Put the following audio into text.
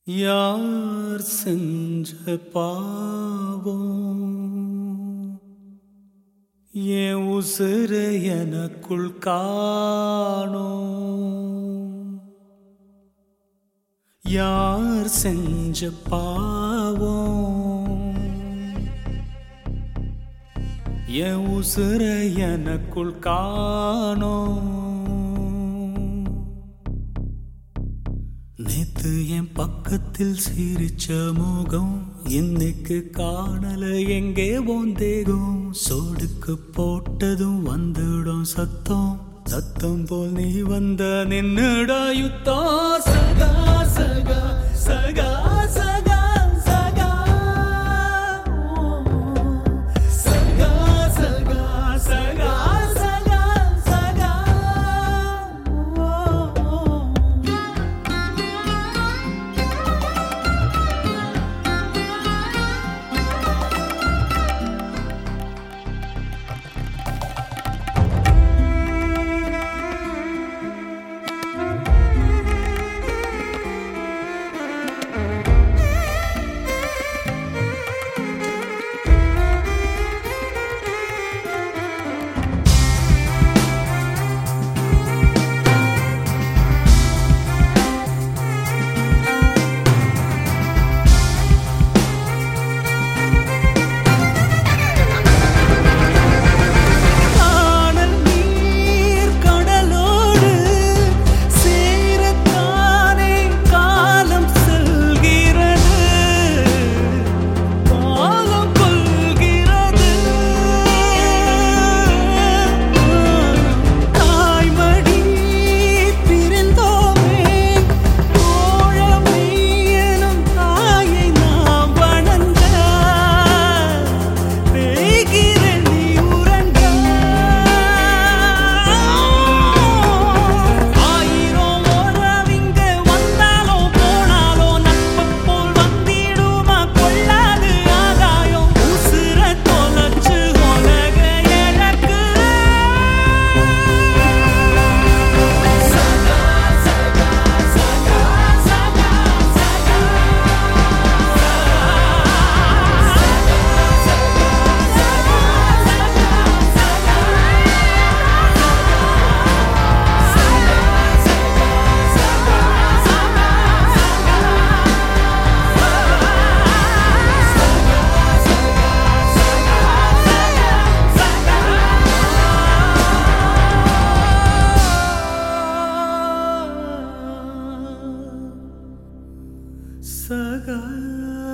யார் செஞ்ச பாவம் என் உசுறு எனக்குள் காணோம் யார் செஞ்ச பாவம் என் உசுறு எனக்குள் காணோம் நேத்து என் பக்கத்தில் சிரிச்ச முகம் இன்னைக்கு காணல எங்கே போந்தேகும் சோடுக்கு போட்டதும் வந்துடும் சத்தம் சத்தம் போல் நீ வந்த நின்னுடா யுத்தம் சகா சகா சகா சகா சகா சகா சகா சகா சகா சகா காணல் நீர் கடலோடு சேரத்தானே காலம் செல்கிறது காலம் கொள்கிறது தாய்மடி பிரிந்தோமே தோழமை எனும் தாயை நாம் வணங்க தேய்கிற நீ உறங்க ஆயிரம் உறவிங்க வந்தாலோ போனாலோ நட்பு போல் வந்திடுமா கொள்ளாது ஆதாயம் உசுர தொலைச்சு உலக எனக்கு சகா சகா சகா சகா சகா